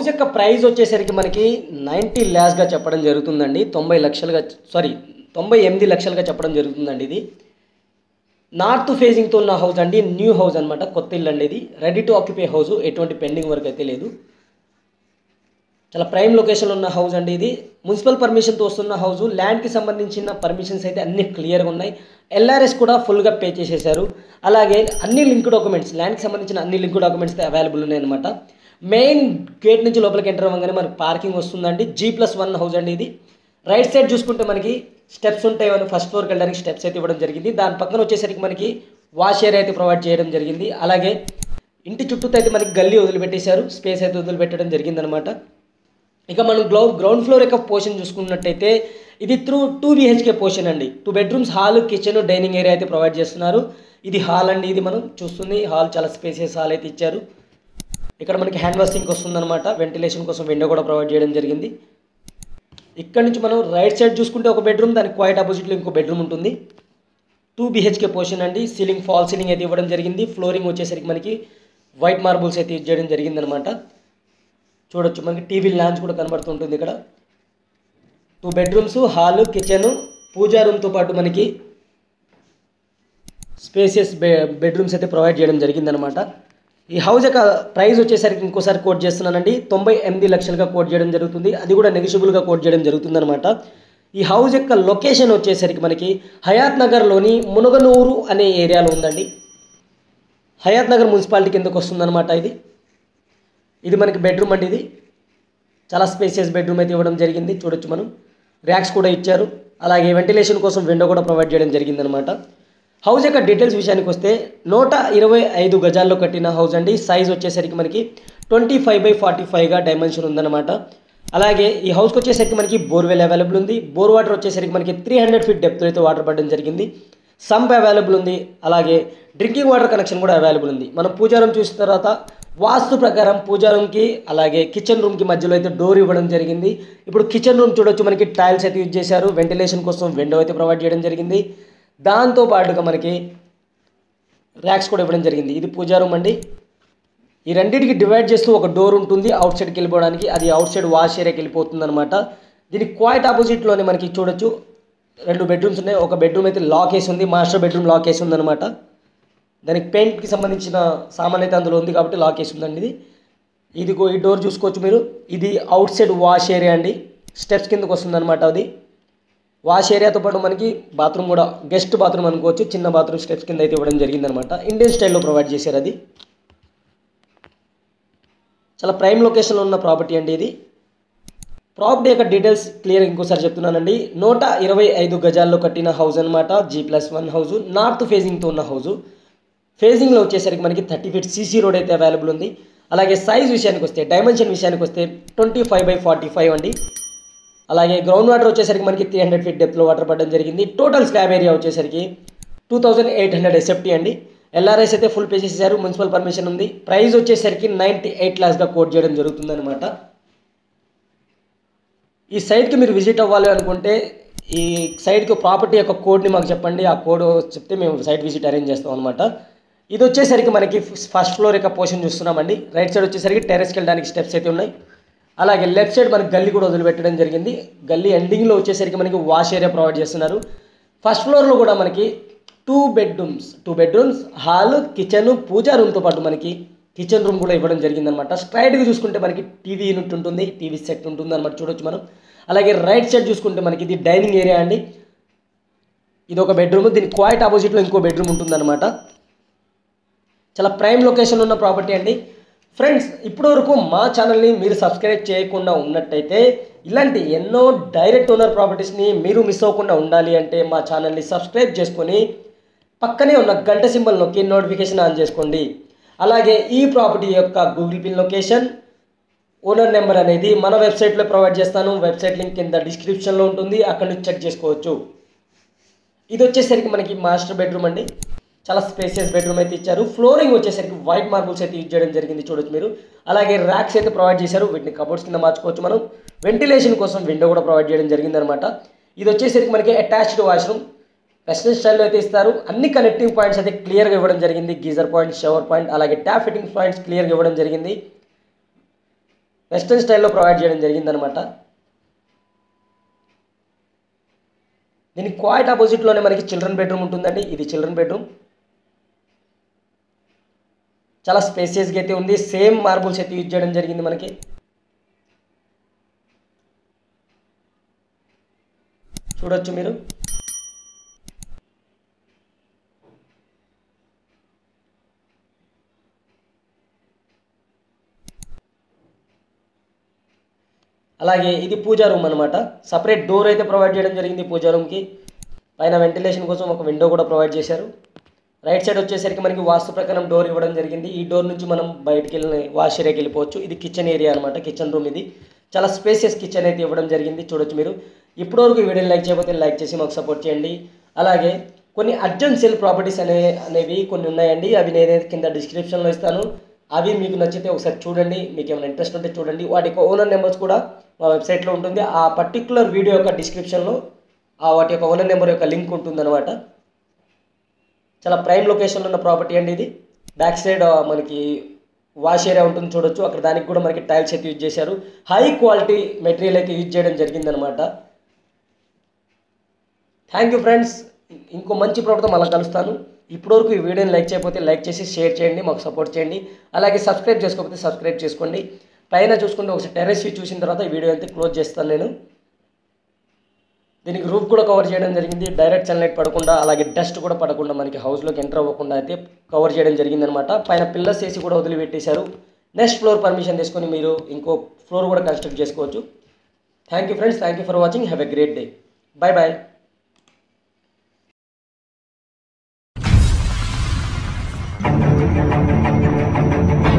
house యొక్క price వచ్చేసరికి మనకి నైంటీ ల్యాక్స్గా చెప్పడం జరుగుతుందండి తొంభై లక్షలుగా సారీ తొంభై ఎనిమిది లక్షలుగా చెప్పడం జరుగుతుందండి ఇది నార్త్ ఫేజింగ్తో ఉన్న హౌస్ అండి న్యూ హౌస్ అనమాట కొత్త ఇల్లు అండి ఇది రెడీ టు ఆక్యుపై హౌస్ ఎటువంటి పెండింగ్ వర్క్ అయితే లేదు చాలా ప్రైమ్ లొకేషన్లో ఉన్న హౌస్ అండి ఇది మున్సిపల్ పర్మిషన్తో వస్తున్న హౌస్ ల్యాండ్కి సంబంధించిన పర్మిషన్స్ అయితే అన్ని క్లియర్గా ఉన్నాయి ఎల్ఆర్ఎస్ కూడా ఫుల్గా పే చేసేసారు అలాగే అన్ని లింక్ డాక్యుమెంట్స్ ల్యాండ్కి సంబంధించిన అన్ని లింక్ డాక్యుమెంట్స్ అవైలబుల్ ఉన్నాయన్నమాట మెయిన్ గేట్ నుంచి లోపలికి ఎంటర్ అవ్వగానే మనకి పార్కింగ్ వస్తుందండి జీ ప్లస్ వన్ హౌస్ అండి ఇది రైట్ సైడ్ చూసుకుంటే మనకి స్టెప్స్ ఉంటాయి అని ఫస్ట్ ఫ్లోర్కి వెళ్ళడానికి స్టెప్స్ అయితే ఇవ్వడం జరిగింది దాని పక్కన వచ్చేసరికి మనకి వాష్ ఏరియా అయితే ప్రొవైడ్ చేయడం జరిగింది అలాగే ఇంటి చుట్టూ అయితే మనకి గల్లీ వదిలిపెట్టేశారు స్పేస్ అయితే వదిలిపెట్టడం జరిగిందనమాట ఇక మనం గ్రౌ గ్రౌండ్ ఫ్లోర్ యొక్క పోర్షన్ చూసుకున్నట్టయితే ఇది త్రూ టూ బిహెచ్కే పోర్షన్ అండి two bedrooms hall kitchen dining area అయితే ప్రొవైడ్ చేస్తున్నారు ఇది హాల్ అండి ఇది మనం చూస్తుంది హాల్ చాలా స్పేసియస్ హాల్ అయితే ఇచ్చారు ఇక్కడ మనకి హ్యాండ్ వాషింగ్ వస్తుందన్నమాట వెంటిలేషన్ కోసం విండో కూడా ప్రొవైడ్ చేయడం జరిగింది ఇక్కడ నుంచి మనం రైట్ సైడ్ చూసుకుంటే ఒక బెడ్రూమ్ దానికి క్వైట్ ఆపోజిట్లో ఇంకో బెడ్రూమ్ ఉంటుంది టూ బిహెచ్కే పోర్షన్ అండి సీలింగ్ ఫాల్ సీలింగ్ అయితే ఇవ్వడం జరిగింది ఫ్లోరింగ్ వచ్చేసరికి మనకి వైట్ మార్బుల్స్ అయితే యూజ్ చేయడం జరిగిందనమాట చూడొచ్చు మనకి టీవీ లాంచ్ కూడా కనబడుతుంటుంది ఇక్కడ two bedrooms hall kitchen puja రూమ్తో పాటు మనకి స్పేసియస్ బె బెడ్రూమ్స్ అయితే ప్రొవైడ్ చేయడం జరిగిందనమాట ఈ హౌస్ యొక్క ప్రైస్ వచ్చేసరికి ఇంకోసారి కోట్ చేస్తున్నానండి తొంభై ఎనిమిది లక్షలుగా కోట్ చేయడం జరుగుతుంది అది కూడా నెగిషిబుల్గా కోట్ చేయడం జరుగుతుందనమాట ఈ హౌస్ యొక్క లొకేషన్ వచ్చేసరికి మనకి హయాత్ నగర్లోని మునగనూరు అనే ఏరియాలో ఉందండి హయాత్ నగర్ మున్సిపాలిటీ కిందకు వస్తుందన్నమాట ఇది ఇది మనకి బెడ్రూమ్ అండి ఇది చాలా స్పేసియస్ బెడ్రూమ్ అయితే ఇవ్వడం జరిగింది చూడొచ్చు మనం ర్యాక్స్ కూడా ఇచ్చారు అలాగే వెంటిలేషన్ కోసం విండో కూడా ప్రొవైడ్ చేయడం జరిగిందనమాట హౌస్ యొక్క డీటెయిల్స్ విషయానికి వస్తే నూట ఇరవై ఐదు గజాల్లో కట్టిన హౌస్ అండి సైజ్ వచ్చేసరికి మనకి ట్వంటీ ఫైవ్ బై ఫార్టీ ఫైవ్గా డైమెన్షన్ ఉందన్నమాట అలాగే ఈ హౌస్కి వచ్చేసరికి మనకి బోర్వెల్ అవైలబుల్ ఉంది బోర్ వాటర్ వచ్చేసరికి మనకి త్రీ హండ్రెడ్ ఫీట్ డెప్త్ అయితే వాటర్ పడడం జరిగింది సంప్ అవైలబుల్ ఉంది అలాగే డ్రింకింగ్ వాటర్ కనెక్షన్ కూడా అవైలబుల్ ఉంది మనం పూజారం చూసిన తర్వాత వాస్తు ప్రకారం పూజా రూమ్కి అలాగే కిచెన్ రూమ్కి మధ్యలో అయితే డోర్ ఇవ్వడం జరిగింది ఇప్పుడు కిచెన్ రూమ్ చూడొచ్చు మనకి టైల్స్ అయితే యూజ్ చేశారు వెంటిలేషన్ కోసం విండో అయితే ప్రొవైడ్ చేయడం జరిగింది దాంతో పాటుగా మనకి ర్యాక్స్ కూడా ఇవ్వడం జరిగింది ఇది పూజా రూమ్ అండి ఈ రెండింటికి డివైడ్ చేస్తూ ఒక డోర్ ఉంటుంది అవుట్ సైడ్కి వెళ్ళిపోవడానికి అది అవుట్ సైడ్ వాష్ ఏరియాకి వెళ్ళిపోతుంది అనమాట దీనికి క్వైట్ ఆపోజిట్లోనే మనకి చూడొచ్చు రెండు బెడ్రూమ్స్ ఉన్నాయి ఒక బెడ్రూమ్ అయితే లాక్ వేసి ఉంది మాస్టర్ బెడ్రూమ్ లాక్ వేసి ఉందన్నమాట దానికి పెయింట్కి సంబంధించిన సామాన్ అయితే అందులో ఉంది కాబట్టి లాక్ వేసి ఉందండి ఇది ఇదిగో ఈ డోర్ చూసుకోవచ్చు మీరు ఇది అవుట్ సైడ్ వాష్ ఏరియా అండి స్టెప్స్ కిందకు వస్తుంది అనమాట అది వాష్ ఏరియాతో పాటు మనకి బాత్రూమ్ కూడా గెస్ట్ బాత్రూమ్ అనుకోవచ్చు చిన్న బాత్రూమ్ స్టెప్స్ కింద అయితే ఇవ్వడం జరిగిందనమాట ఇండియన్ స్టైల్లో ప్రొవైడ్ చేశారు అది చాలా ప్రైమ్ లొకేషన్లో ఉన్న ప్రాపర్టీ అండి ఇది ప్రాపర్టీ యొక్క డీటెయిల్స్ క్లియర్ ఇంకోసారి చెప్తున్నానండి నూట ఇరవై ఐదు గజాల్లో కట్టిన హౌస్ అనమాట G plus one house north ఫేజింగ్తో ఉన్న హౌస్ ఫేజింగ్లో వచ్చేసరికి మనకి థర్టీ ఫీట్ సీసీ రోడ్ అయితే అవైలబుల్ ఉంది అలాగే సైజ్ విషయానికి వస్తే డైమెన్షన్ విషయానికి వస్తే twenty five by forty five అండి అలాగే గ్రౌండ్ వాటర్ వచ్చేసరికి మనకి త్రీ హండ్రెడ్ ఫీట్ డెప్త్లో వాటర్ పడడం జరిగింది టోటల్ స్లాబ్ ఏరియా వచ్చేసరికి two thousand eight hundred SFT అండి ఎల్ఆర్ఎస్ అయితే ఫుల్ పే చేసేసారు మున్సిపల్ పర్మిషన్ ఉంది ప్రైస్ వచ్చేసరికి నైంటీ ఎయిట్ ల్యాక్స్గా కోట్ చేయడం జరుగుతుంది అనమాట ఈ సైట్కి మీరు విజిట్ అవ్వాలి అనుకుంటే ఈ సైట్కి ప్రాపర్టీ యొక్క కోడ్ని మాకు చెప్పండి ఆ కోడ్ చెప్తే మేము సైట్ విజిట్ అరేంజ్ చేస్తాం అనమాట ఇది వచ్చేసరికి మనకి ఫస్ట్ ఫ్లోర్ యొక్క పోర్షన్ చూస్తున్నామండి రైట్ సైడ్ వచ్చేసరికి టెరెస్కి వెళ్ళడానికి స్టెప్స్ అయితే ఉన్నాయి అలాగే లెఫ్ట్ సైడ్ మనకి గల్లీ కూడా వదిలిపెట్టడం జరిగింది గల్లీ ఎండింగ్లో వచ్చేసరికి మనకి వాష్ ఏరియా ప్రొవైడ్ చేస్తున్నారు ఫస్ట్ ఫ్లోర్లో కూడా మనకి two bedrooms two bedrooms hall kitchen puja రూమ్తో పాటు మనకి కిచెన్ రూమ్ కూడా ఇవ్వడం జరిగిందనమాట స్ట్రైట్గా చూసుకుంటే మనకి టీవీ యూనిట్ ఉంటుంది టీవీ సెట్ ఉంటుంది అనమాట చూడొచ్చు మనం అలాగే రైట్ సైడ్ చూసుకుంటే మనకి ఇది డైనింగ్ ఏరియా అండి ఇది ఒక బెడ్రూమ్ దీని క్వైట్ ఆపోజిట్లో ఇంకో బెడ్రూమ్ ఉంటుందన్నమాట చాలా ప్రైమ్ లొకేషన్ ఉన్న ప్రాపర్టీ అండి ఫ్రెండ్స్ ఇప్పటివరకు మా ఛానల్ని మీరు సబ్స్క్రైబ్ చేయకుండా ఉన్నట్టయితే ఇలాంటి ఎన్నో డైరెక్ట్ ఓనర్ ప్రాపర్టీస్ని మీరు మిస్ అవ్వకుండా ఉండాలి అంటే మా ఛానల్ని సబ్స్క్రైబ్ చేసుకొని పక్కనే ఉన్న గంట సింబల్ నొక్కి నోటిఫికేషన్ ఆన్ చేసుకోండి అలాగే ఈ ప్రాపర్టీ యొక్క Google pin location owner number అనేది మన వెబ్సైట్లో ప్రొవైడ్ చేస్తాను వెబ్సైట్ లింక్ కింద డిస్క్రిప్షన్లో ఉంటుంది అక్కడ నుంచి చెక్ చేసుకోవచ్చు ఇది వచ్చేసరికి మనకి మాస్టర్ బెడ్రూమ్ అండి చాలా స్పేసియస్ బెడ్రూమ్ అయితే ఇచ్చారు ఫ్లోరింగ్ వచ్చేసరికి వైట్ మార్బుల్స్ అయితే యూజ్ చేయడం జరిగింది చూడొచ్చు మీరు అలాగే ర్యాక్స్ అయితే ప్రొవైడ్ చేశారు వీటిని కబోర్డ్స్ కింద మార్చుకోవచ్చు మనం వెంటిలేషన్ కోసం విండో కూడా ప్రొవైడ్ చేయడం జరిగింది అనమాట ఇది వచ్చేసరికి మనకి అటాచ్డ్ వాష్రూమ్ వెస్టర్న్ స్టైల్లో అయితే ఇస్తారు అన్ని కనెక్టింగ్ పాయింట్స్ అయితే క్లియర్గా ఇవ్వడం జరిగింది గీజర్ పాయింట్ షవర్ పాయింట్ అలాగే ట్యాప్ ఫిట్టింగ్ పాయింట్స్ క్లియర్గా ఇవ్వడం జరిగింది వెస్ట్రన్ స్టైల్లో ప్రొవైడ్ చేయడం జరిగిందనమాట దీనికి క్వాయిట్ ఆపోజిట్లోనే మనకి చిల్డ్రన్ బెడ్రూమ్ ఉంటుందండి ఇది చిల్డ్రన్ బెడ్రూమ్ చాలా స్పేసియస్గా అయితే ఉంది సేమ్ మార్బుల్స్ అయితే యూజ్ చేయడం జరిగింది మనకి చూడొచ్చు మీరు అలాగే ఇది పూజా రూమ్ అనమాట సపరేట్ డోర్ అయితే ప్రొవైడ్ చేయడం జరిగింది పూజా రూమ్కి పైన వెంటిలేషన్ కోసం ఒక విండో కూడా ప్రొవైడ్ చేశారు రైట్ సైడ్ వచ్చేసరికి మనకి వాస్తు ప్రకారం డోర్ ఇవ్వడం జరిగింది ఈ డోర్ నుంచి మనం బయటికి వెళ్ళి వాష్ ఏరియాకి వెళ్ళిపోవచ్చు ఇది కిచెన్ ఏరియా అనమాట కిచెన్ రూమ్ ఇది చాలా స్పేసియస్ కిచెన్ అయితే ఇవ్వడం జరిగింది చూడొచ్చు మీరు ఇప్పటివరకు ఈ వీడియోని లైక్ చేయకపోతే లైక్ చేసి మాకు సపోర్ట్ చేయండి అలాగే కొన్ని అర్జెంట్ సేల్ ప్రాపర్టీస్ అనే అనేవి కొన్ని ఉన్నాయండి అవి నేను కింద డిస్క్రిప్షన్లో ఇస్తాను అవి మీకు నచ్చితే ఒకసారి చూడండి మీకు ఏమైనా ఇంట్రెస్ట్ ఉంటే చూడండి వాటి యొక్క ఓనర్ నెంబర్స్ కూడా మా వెబ్సైట్లో ఉంటుంది ఆ పర్టికులర్ వీడియో యొక్క డిస్క్రిప్షన్లో ఆ వాటి యొక్క ఓనర్ నెంబర్ యొక్క లింక్ ఉంటుందన్నమాట చాలా ప్రైమ్ లొకేషన్లో ఉన్న ప్రాపర్టీ అండి ఇది బ్యాక్ సైడ్ ఆ, మనకి వాష్ ఏరియా ఉంటుంది చూడొచ్చు అక్కడ దానికి కూడా మనకి టైల్స్ అయితే యూజ్ చేశారు హై క్వాలిటీ మెటీరియల్ అయితే యూజ్ చేయడం జరిగిందనమాట థ్యాంక్ యూ ఫ్రెండ్స్ ఇంకో మంచి ప్రాబ్లమ్తో మళ్ళీ కలుస్తాను ఇప్పటివరకు ఈ వీడియోని లైక్ చేయకపోతే లైక్ చేసి షేర్ చేయండి మాకు సపోర్ట్ చేయండి అలాగే సబ్స్క్రైబ్ చేసుకోకపోతే సబ్స్క్రైబ్ చేసుకోండి పైన చూసుకుంటే ఒకసారి టెర్రస్ వ్యూ చూసిన తర్వాత ఈ వీడియో అయితే క్లోజ్ చేస్తాను నేను దీనికి రూఫ్ కూడా కవర్ చేయడం జరిగింది డైరెక్ట్ సన్లైట్ పడకుండా అలాగే డస్ట్ కూడా పడకుండా మనకి హౌస్లోకి ఎంటర్ అవ్వకుండా అయితే కవర్ చేయడం జరిగిందనమాట పైన పిల్లర్స్ వేసి కూడా వదిలిపెట్టేశారు నెక్స్ట్ ఫ్లోర్ పర్మిషన్ తీసుకొని మీరు ఇంకో ఫ్లోర్ కూడా కన్స్ట్రక్ట్ చేసుకోవచ్చు thank you friends thank you for watching have a great day bye bye Thank